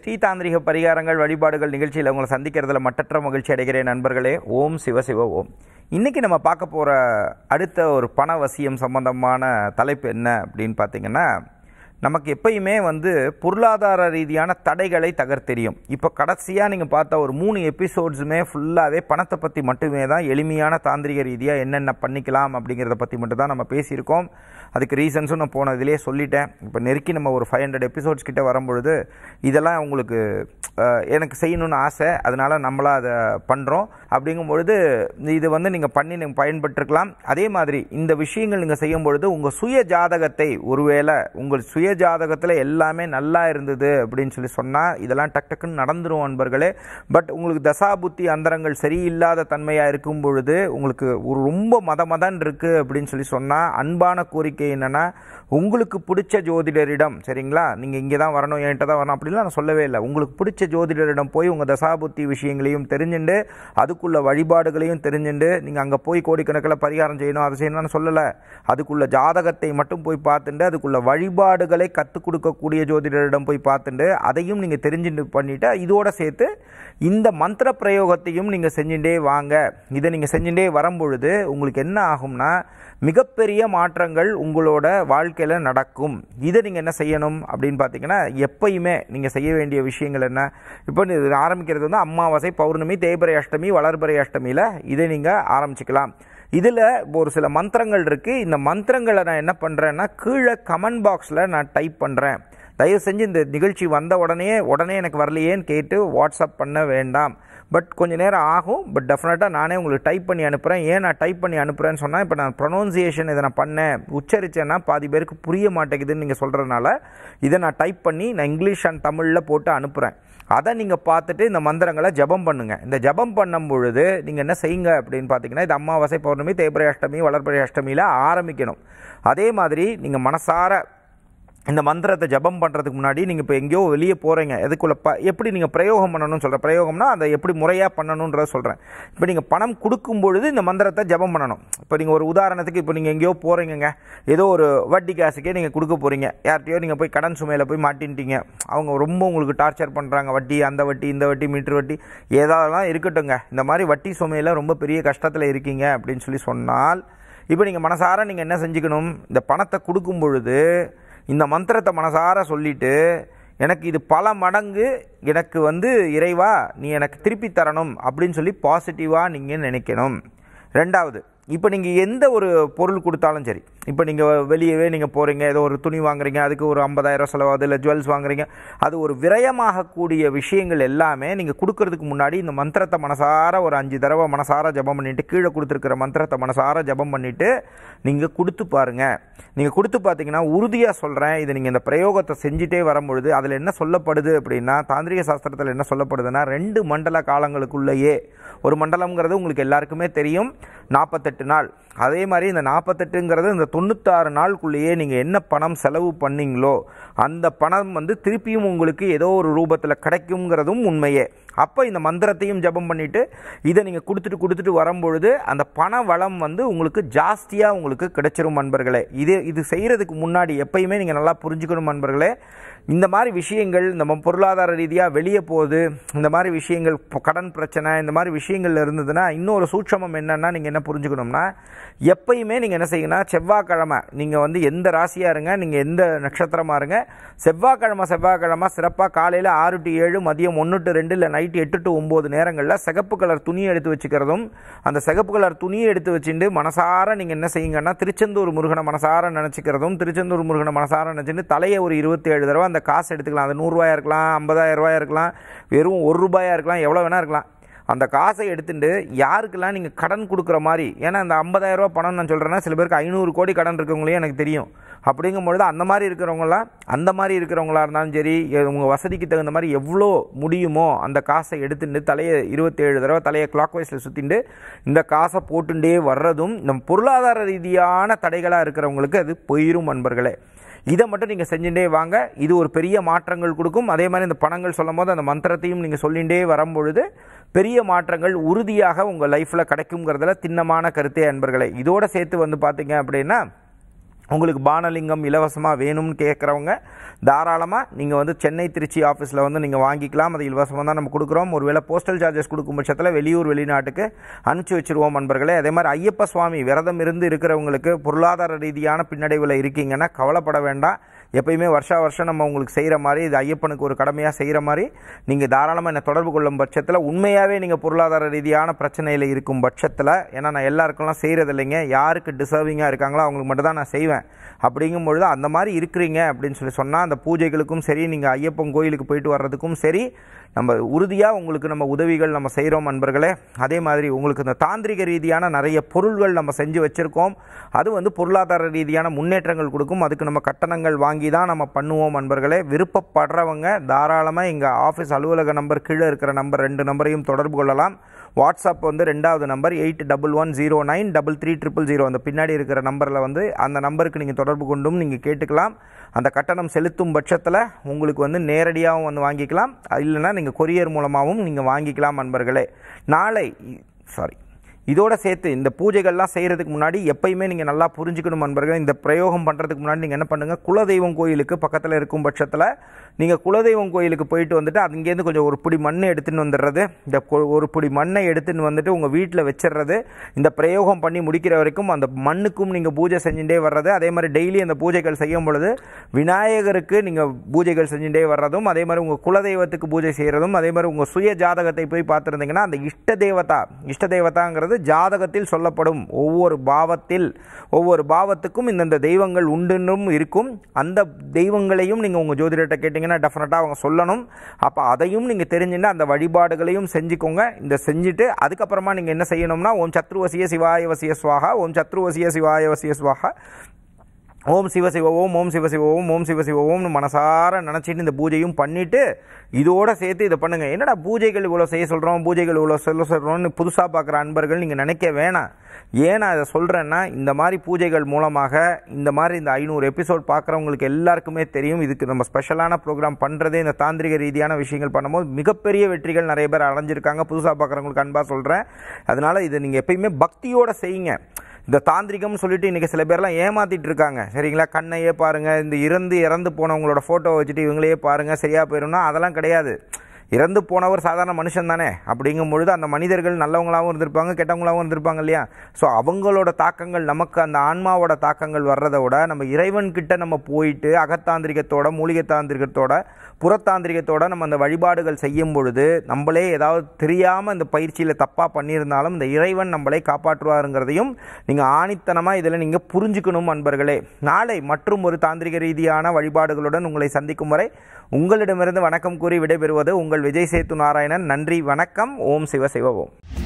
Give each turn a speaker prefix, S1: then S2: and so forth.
S1: வெற்றி தாந்திரிக பரிகாரங்கள் வழிபாடுகள் நிகழ்ச்சியில் உங்களை சந்திக்கிறதுல மட்டற்ற மகிழ்ச்சி அடைகிறேன் நண்பர்களே ஓம் சிவ சிவ ஓம் இன்னைக்கு நம்ம பார்க்க போகிற அடுத்த ஒரு பண வசியம் சம்பந்தமான தலைப்பு என்ன அப்படின்னு பார்த்தீங்கன்னா நமக்கு எப்பயுமே வந்து பொருளாதார ரீதியான தடைகளை தகர்த்தெரியும் இப்போ கடைசியாக நீங்கள் பார்த்த ஒரு மூணு எபிசோட்ஸுமே ஃபுல்லாகவே பணத்தை பற்றி மட்டுமே தான் எளிமையான தாந்திரிக ரீதியாக என்னென்ன பண்ணிக்கலாம் அப்படிங்கிறத பற்றி மட்டும் தான் நம்ம பேசியிருக்கோம் அதுக்கு ரீசன்ஸும் நான் போன இதிலே சொல்லிட்டேன் இப்போ நெருக்கி நம்ம ஒரு ஃபைவ் ஹண்ட்ரட் எபிசோட்ஸ் கிட்ட வரும்பொழுது இதெல்லாம் உங்களுக்கு அஹ், எனக்கு செய்யணும்னு ஆசை அதனால் நம்மளா அதை பண்ணுறோம் அப்படிங்கும் பொழுது இது வந்து நீங்கள் பண்ணி நீங்கள் பயன்பட்டுருக்கலாம் அதே மாதிரி இந்த விஷயங்கள் நீங்கள் செய்யும் பொழுது உங்கள் சுய ஜாதகத்தை ஒருவேளை உங்கள் சுய ஜாதகத்தில் எல்லாமே நல்லா இருந்தது அப்படின்னு சொல்லி சொன்னால் இதெல்லாம் டக் டக்குன்னு நடந்துரும் அன்பர்களே பட் உங்களுக்கு தசாபுத்தி அந்தரங்கள் சரியில்லாத தன்மையாக இருக்கும் பொழுது உங்களுக்கு ஒரு ரொம்ப மத மதன் இருக்குது அப்படின்னு சொல்லி சொன்னால் அன்பான கோரிக்கை என்னென்னா உங்களுக்கு பிடிச்ச ஜோதிடரிடம் சரிங்களா நீங்கள் இங்கே தான் வரணும் என்கிட்ட தான் வரணும் அப்படிலாம் நான் சொல்லவே இல்லை உங்களுக்கு பிடிச்ச ஜோதிடரிடம் போய் உங்கள் தசாபுத்தி விஷயங்களையும் தெரிஞ்சுண்டு அதுக்குள்ள வழிபாடுகளையும் தெரிஞ்சுண்டு நீங்கள் அங்கே போய் கோடிக்கணக்கில் பரிகாரம் செய்யணும் அதை செய்யணும்னு சொல்லலை அதுக்குள்ள ஜாதகத்தை மட்டும் போய் பார்த்துட்டு அதுக்குள்ள வழிபாடுகளை கற்றுக் கொடுக்கக்கூடிய ஜோதிடரிடம் போய் பார்த்துட்டு அதையும் நீங்கள் தெரிஞ்சுட்டு பண்ணிட்டு இதோட சேர்த்து இந்த மந்திர பிரயோகத்தையும் நீங்கள் செஞ்சுட்டே வாங்க இதை நீங்கள் செஞ்சுட்டே வரும்பொழுது உங்களுக்கு என்ன ஆகும்னா மிகப்பெரிய மாற்றங்கள் உங்களோட வாழ்க்கையில் நடக்கும் இதை நீங்கள் என்ன செய்யணும் அப்படின்னு பார்த்தீங்கன்னா எப்பயுமே நீங்கள் செய்ய வேண்டிய விஷயங்கள் என்ன இப்போ இது ஆரம்பிக்கிறது வந்து அமாவாசை பௌர்ணமி தேய்பிரை அஷ்டமி வளர்பிறை அஷ்டமியில் இதை நீங்கள் ஆரம்பிச்சுக்கலாம் இதில் ஒரு சில மந்திரங்கள் இருக்குது இந்த மந்திரங்களை நான் என்ன பண்ணுறேன்னா கீழே கமெண்ட் பாக்ஸில் நான் டைப் பண்ணுறேன் தயவு செஞ்சு இந்த நிகழ்ச்சி வந்த உடனே உடனே எனக்கு வரலையேன்னு கேட்டு வாட்ஸ்அப் பண்ண வேண்டாம் பட் கொஞ்ச நேரம் ஆகும் பட் டெஃபினட்டாக நானே உங்களுக்கு டைப் பண்ணி அனுப்புகிறேன் ஏன் நான் டைப் பண்ணி அனுப்புகிறேன்னு சொன்னால் இப்போ நான் ப்ரொனவுன்சியேஷன் இதை நான் பண்ணேன் உச்சரிச்சேன்னா பாதி பேருக்கு புரிய மாட்டேங்குதுன்னு நீங்கள் சொல்கிறதுனால இதை நான் டைப் பண்ணி நான் இங்கிலீஷ் அண்ட் தமிழில் போட்டு அனுப்புகிறேன் அதை நீங்கள் பார்த்துட்டு இந்த மந்திரங்களை ஜபம் பண்ணுங்க இந்த ஜபம் பண்ணும் பொழுது நீங்கள் என்ன செய்யுங்க அப்படின்னு பார்த்தீங்கன்னா இது அமாவாசை பௌர்ணமி தேய்பிரை அஷ்டமி வளர்பிறை அஷ்டமியில் ஆரம்பிக்கணும் அதே மாதிரி நீங்கள் மனசார இந்த மந்திரத்தை ஜபம் பண்ணுறதுக்கு முன்னாடி நீங்கள் இப்போ எங்கேயோ வெளியே போகிறீங்க எதுக்குள்ள ப எப்படி நீங்கள் பிரயோகம் பண்ணணும்னு சொல்கிறேன் பிரயோகம்னா அதை எப்படி முறையாக பண்ணணுன்றத சொல்கிறேன் இப்போ நீங்கள் பணம் கொடுக்கும் பொழுது இந்த மந்திரத்தை ஜபம் பண்ணணும் இப்போ நீங்கள் ஒரு உதாரணத்துக்கு இப்போ நீங்கள் எங்கேயோ போகிறீங்கங்க ஏதோ ஒரு வட்டி காசுக்கே நீங்கள் கொடுக்க போகிறீங்க யார்கிட்டயோ நீங்கள் போய் கடன் சுமையில் போய் மாட்டின்ட்டீங்க அவங்க ரொம்ப உங்களுக்கு டார்ச்சர் பண்ணுறாங்க வட்டி அந்த வட்டி இந்த வட்டி மீட்டர் வட்டி ஏதாவதுலாம் இருக்கட்டுங்க இந்த மாதிரி வட்டி சுமையில் ரொம்ப பெரிய கஷ்டத்தில் இருக்கீங்க அப்படின்னு சொல்லி சொன்னால் இப்போ நீங்கள் மனசார நீங்கள் என்ன செஞ்சுக்கணும் இந்த பணத்தை கொடுக்கும் பொழுது இந்த மந்திரத்தை மனசார சொல்லிட்டு எனக்கு இது பல மடங்கு எனக்கு வந்து இறைவா நீ எனக்கு திருப்பி தரணும் அப்படின்னு சொல்லி பாசிட்டிவாக நீங்கள் நினைக்கணும் ரெண்டாவது இப்போ நீங்கள் எந்த ஒரு பொருள் கொடுத்தாலும் சரி இப்போ நீங்கள் வெளியவே நீங்கள் போகிறீங்க ஏதோ ஒரு துணி வாங்குறீங்க அதுக்கு ஒரு ஐம்பதாயிரம் செலவாகுது இல்லை ஜுவல்ஸ் வாங்குறீங்க அது ஒரு விரயமாகக்கூடிய விஷயங்கள் எல்லாமே நீங்கள் கொடுக்கறதுக்கு முன்னாடி இந்த மந்திரத்தை மனசார ஒரு அஞ்சு தடவை மனசார ஜபம் பண்ணிட்டு கீழே கொடுத்துருக்கிற மந்திரத்தை மனசார ஜபம் பண்ணிட்டு நீங்கள் கொடுத்து பாருங்க நீங்கள் கொடுத்து பார்த்தீங்கன்னா உறுதியாக சொல்கிறேன் இது நீங்கள் இந்த பிரயோகத்தை செஞ்சுட்டே வரும்பொழுது அதில் என்ன சொல்லப்படுது அப்படின்னா தாந்திரிக சாஸ்திரத்தில் என்ன சொல்லப்படுதுன்னா ரெண்டு மண்டல காலங்களுக்குள்ளேயே ஒரு மண்டலம்ங்கிறது உங்களுக்கு எல்லாருக்குமே தெரியும் நாற்பத்தெட்டு நாள் அதே மாதிரி இந்த நாற்பத்தெட்டுங்கிறது இந்த தொண்ணூத்தாறு நாளுக்குள்ளேயே நீங்கள் என்ன பணம் செலவு பண்ணீங்களோ அந்த பணம் வந்து திருப்பியும் உங்களுக்கு ஏதோ ஒரு ரூபத்தில் கிடைக்குங்கிறதும் உண்மையே அப்போ இந்த மந்திரத்தையும் ஜபம் பண்ணிவிட்டு இதை நீங்கள் கொடுத்துட்டு கொடுத்துட்டு வரும்பொழுது அந்த பண வளம் வந்து உங்களுக்கு ஜாஸ்தியாக உங்களுக்கு கிடைச்சிரும் நண்பர்களே இது இது செய்கிறதுக்கு முன்னாடி எப்பயுமே நீங்கள் நல்லா புரிஞ்சுக்கணும் நண்பர்களே இந்த மாதிரி விஷயங்கள் நம்ம பொருளாதார ரீதியாக வெளியே போகுது இந்த மாதிரி விஷயங்கள் இப்போ கடன் பிரச்சனை இந்த மாதிரி விஷயங்கள் இருந்ததுன்னா இன்னொரு சூட்சமம் என்னன்னா நீங்கள் என்ன புரிஞ்சுக்கணும்னா எப்பயுமே நீங்கள் என்ன செய்யணும்னா செவ்வாய்க்கிழமை நீங்கள் வந்து எந்த ராசியாக இருங்க நீங்கள் எந்த நட்சத்திரமாக இருங்க செவ்வாய்க்கிழமை செவ்வாய்க்கிழமை சிறப்பாக காலையில் ஆறு டு ஏழு மதியம் ஒன்று டு ரெண்டு இல்லை நைட்டு எட்டு டு ஒம்பது நேரங்களில் சிகப்பு கலர் துணியை எடுத்து வச்சுக்கிறதும் அந்த சிகப்பு கலர் துணியை எடுத்து வச்சுட்டு மனசார நீங்கள் என்ன செய்யுங்கன்னா திருச்செந்தூர் முருகனை மனசார நினச்சிக்கிறதும் திருச்செந்தூர் முருகனை மனசார நினச்சிட்டு தலையை ஒரு இருபத்தேழு தடவை அந்த காசு எடுத்துக்கலாம் அது நூறுரூவாயா இருக்கலாம் ஐம்பதாயிரம் ரூபாயா இருக்கலாம் வெறும் ஒரு ரூபாயா இருக்கலாம் எவ்வளோ வேணா இருக்கலாம் அந்த காசை எடுத்துட்டு யாருக்கெல்லாம் நீங்கள் கடன் கொடுக்குற மாதிரி ஏன்னா அந்த 50000 ரூபாய் பணம் நான் சொல்கிறேன்னா சில பேருக்கு ஐநூறு கோடி கடன் இருக்கவங்களையும் எனக்கு தெரியும் அப்படிங்கும்பொழுது அந்த மாதிரி இருக்கிறவங்களாம் அந்த மாதிரி இருக்கிறவங்களா இருந்தாலும் சரி உங்கள் வசதிக்கு தகுந்த மாதிரி எவ்வளோ முடியுமோ அந்த காசை எடுத்துட்டு தலையை இருபத்தேழு தடவை தலையை கிளாக் வைஸில் சுற்றிட்டு இந்த காசை போட்டுட்டே வர்றதும் நம்ம பொருளாதார ரீதியான தடைகளாக இருக்கிறவங்களுக்கு அது போயிரும் நண்பர்களே இதை மட்டும் நீங்கள் செஞ்சுட்டே வாங்க இது ஒரு பெரிய மாற்றங்கள் கொடுக்கும் அதே மாதிரி இந்த பணங்கள் சொல்லும் போது அந்த மந்திரத்தையும் நீங்கள் சொல்லிகிட்டே வரும்பொழுது பெரிய மாற்றங்கள் உறுதியாக உங்கள் லைஃப்பில் கிடைக்குங்கிறதுல திண்ணமான கருத்தே அன்பர்களே இதோட சேர்த்து வந்து பார்த்தீங்க அப்படின்னா உங்களுக்கு பானலிங்கம் இலவசமாக வேணும்னு கேட்குறவங்க தாராளமாக நீங்கள் வந்து சென்னை திருச்சி ஆஃபீஸில் வந்து நீங்கள் வாங்கிக்கலாம் அது இலவசமாக தான் நம்ம கொடுக்குறோம் ஒருவேளை போஸ்டல் சார்ஜஸ் கொடுக்கும் பட்சத்தில் வெளியூர் வெளிநாட்டுக்கு அனுப்பிச்சி வச்சிருவோம் நண்பர்களே அதே மாதிரி ஐயப்ப சுவாமி விரதம் இருந்து இருக்கிறவங்களுக்கு பொருளாதார ரீதியான பின்னடைவில் இருக்கீங்கன்னா கவலைப்பட வேண்டாம் எப்பயுமே வருஷா வருஷம் நம்ம உங்களுக்கு செய்கிற மாதிரி இது ஐயப்பனுக்கு ஒரு கடமையாக செய்கிற மாதிரி நீங்கள் தாராளமாக என்னை தொடர்பு கொள்ளும் பட்சத்தில் உண்மையாகவே நீங்கள் பொருளாதார ரீதியான பிரச்சனையில் இருக்கும் பட்சத்தில் ஏன்னா நான் எல்லாருக்கெல்லாம் செய்கிறது இல்லைங்க யாருக்கு டிசர்விங்காக இருக்காங்களோ அவங்களுக்கு மட்டும் தான் நான் செய்வேன் அப்படிங்கும் பொழுது அந்த மாதிரி இருக்கிறீங்க அப்படின்னு சொல்லி சொன்னால் அந்த பூஜைகளுக்கும் சரி நீங்கள் ஐயப்பன் கோயிலுக்கு போயிட்டு வர்றதுக்கும் சரி நம்ம உறுதியாக உங்களுக்கு நம்ம உதவிகள் நம்ம செய்கிறோம் நண்பர்களே அதே மாதிரி உங்களுக்கு இந்த தாந்திரிக ரீதியான நிறைய பொருள்கள் நம்ம செஞ்சு வச்சுருக்கோம் அது வந்து பொருளாதார ரீதியான முன்னேற்றங்கள் கொடுக்கும் அதுக்கு நம்ம கட்டணங்கள் வாங்கி தான் நம்ம பண்ணுவோம் நண்பர்களே விருப்பப்படுறவங்க தாராளமாக எங்கள் ஆஃபீஸ் அலுவலக நம்பர் கீழே இருக்கிற நம்பர் ரெண்டு நம்பரையும் தொடர்பு கொள்ளலாம் வாட்ஸ்அப் வந்து ரெண்டாவது number eight double one zero nine double three triple zero அந்த பின்னாடி இருக்கிற நம்பரில் வந்து அந்த நம்பருக்கு நீங்கள் தொடர்பு கொண்டும் நீங்கள் கேட்டுக்கலாம் அந்த கட்டணம் செலுத்தும் பட்சத்தில் உங்களுக்கு வந்து நேரடியாகவும் வந்து வாங்கிக்கலாம் இல்லைன்னா நீங்கள் கொரியர் மூலமாகவும் நீங்கள் வாங்கிக்கலாம் நண்பர்களே நாளை சாரி இதோட சேர்த்து இந்த பூஜைகள்லாம் செய்கிறதுக்கு முன்னாடி எப்பயுமே நீங்கள் நல்லா புரிஞ்சுக்கணும் நண்பர்கள் இந்த பிரயோகம் பண்ணுறதுக்கு முன்னாடி நீங்கள் என்ன பண்ணுங்கள் குலதெய்வம் கோயிலுக்கு பக்கத்தில் இருக்கும் பட்சத்தில் நீங்கள் குலதெய்வம் கோயிலுக்கு போயிட்டு வந்துட்டு அங்கேருந்து கொஞ்சம் ஒரு பிடி மண்ணை எடுத்துன்னு வந்துடுறது இந்த கொ- ஒரு பிடி மண்ணை எடுத்துன்னு வந்துட்டு உங்கள் வீட்டில் வச்சிடுறது இந்த பிரயோகம் பண்ணி முடிக்கிற வரைக்கும் அந்த மண்ணுக்கும் நீங்கள் பூஜை செஞ்சுட்டே வர்றது அதே மாதிரி டெய்லி அந்த பூஜைகள் செய்யும் பொழுது விநாயகருக்கு நீங்கள் பூஜைகள் செஞ்சுட்டே வர்றதும் அதே மாதிரி உங்கள் குலதெய்வத்துக்கு பூஜை செய்கிறதும் அதே மாதிரி உங்கள் சுய ஜாதகத்தை போய் பார்த்துருந்தீங்கன்னா அந்த இஷ்ட தேவதா இஷ்ட தேவதாங்கிறது ஜாதகத்தில் சொல்லப்படும் ஒவ்வொரு பாவத்தில் ஒவ்வொரு பாவத்துக்கும் இந்தந்த தெய்வங்கள் உண்டுன்னும் இருக்கும் அந்த தெய்வங்களையும் நீங்கள் உங்கள் ஜோதிடர்கிட்ட கேட்டிங்கன்னா டெஃபினட்டாக அவங்க சொல்லணும் அப்போ அதையும் நீங்கள் தெரிஞ்சுட்டு அந்த வழிபாடுகளையும் செஞ்சுக்கோங்க இந்த செஞ்சுட்டு அதுக்கப்புறமா நீங்கள் என்ன செய்யணும்னா ஓம் சத்ருவசிய சிவாய வசிய ஸ்வாகா ஓம் சத்ருவசிய சிவாய வசிய ஸ்வாகா ஓம் சிவ சிவ ஓம் ஓம் சிவ சிவ ஓம் ஓம் சிவ சிவ ஓம்னு மனசார நினச்சிட்டு இந்த பூஜையும் பண்ணிட்டு இதோட சேர்த்து இதை பண்ணுங்க என்னடா பூஜைகள் இவ்வளோ செய்ய சொல்கிறோம் பூஜைகள் இவ்வளோ சொல்ல சொல்கிறோம்னு புதுசாக பார்க்குற அன்பர்கள் நீங்கள் நினைக்க வேணாம் ஏன் நான் இதை சொல்கிறேன்னா இந்த மாதிரி பூஜைகள் மூலமாக இந்த மாதிரி இந்த ஐநூறு எபிசோட் பார்க்குறவங்களுக்கு எல்லாருக்குமே தெரியும் இதுக்கு நம்ம ஸ்பெஷலான ப்ரோக்ராம் பண்ணுறதே இந்த தாந்திரிக ரீதியான விஷயங்கள் பண்ணும்போது மிகப்பெரிய வெற்றிகள் நிறைய பேர் அடைஞ்சிருக்காங்க புதுசாக பார்க்குறவங்களுக்கு அன்பாக சொல்கிறேன் அதனால் இதை நீங்கள் எப்பயுமே பக்தியோட செய்யுங்க இந்த தாந்திரிகம்னு சொல்லிட்டு இன்றைக்கி சில பேர்லாம் ஏமாத்திட்டு இருக்காங்க சரிங்களா கண்ணையே பாருங்கள் இந்த இறந்து இறந்து போனவங்களோட ஃபோட்டோ வச்சுட்டு இவங்களையே பாருங்கள் சரியாக போயிடும்னா அதெல்லாம் கிடையாது இறந்து போனவர் சாதாரண மனுஷன் தானே அப்படிங்கும் பொழுது அந்த மனிதர்கள் நல்லவங்களாகவும் இருந்திருப்பாங்க கெட்டவங்களாகவும் இருந்திருப்பாங்க இல்லையா ஸோ அவங்களோட தாக்கங்கள் நமக்கு அந்த ஆன்மாவோட தாக்கங்கள் வர்றதை விட நம்ம இறைவன் கிட்ட நம்ம போயிட்டு அகத்தாந்திரிகத்தோட மூலிகை தாந்திரிகத்தோட புறத்தாந்திரிகத்தோட நம்ம அந்த வழிபாடுகள் செய்யும் பொழுது நம்மளே ஏதாவது தெரியாமல் இந்த பயிற்சியில் தப்பாக பண்ணியிருந்தாலும் இந்த இறைவன் நம்மளை காப்பாற்றுவாருங்கிறதையும் நீங்கள் ஆணித்தனமாக இதில் நீங்கள் புரிஞ்சுக்கணும் அன்பர்களே நாளை மற்றும் ஒரு தாந்திரிக ரீதியான வழிபாடுகளுடன் உங்களை சந்திக்கும் வரை உங்களிடமிருந்து வணக்கம் கூறி விடைபெறுவது உங்கள் விஜய் சேத்து நாராயணன் நன்றி வணக்கம் ஓம் சிவ சிவ ஓம்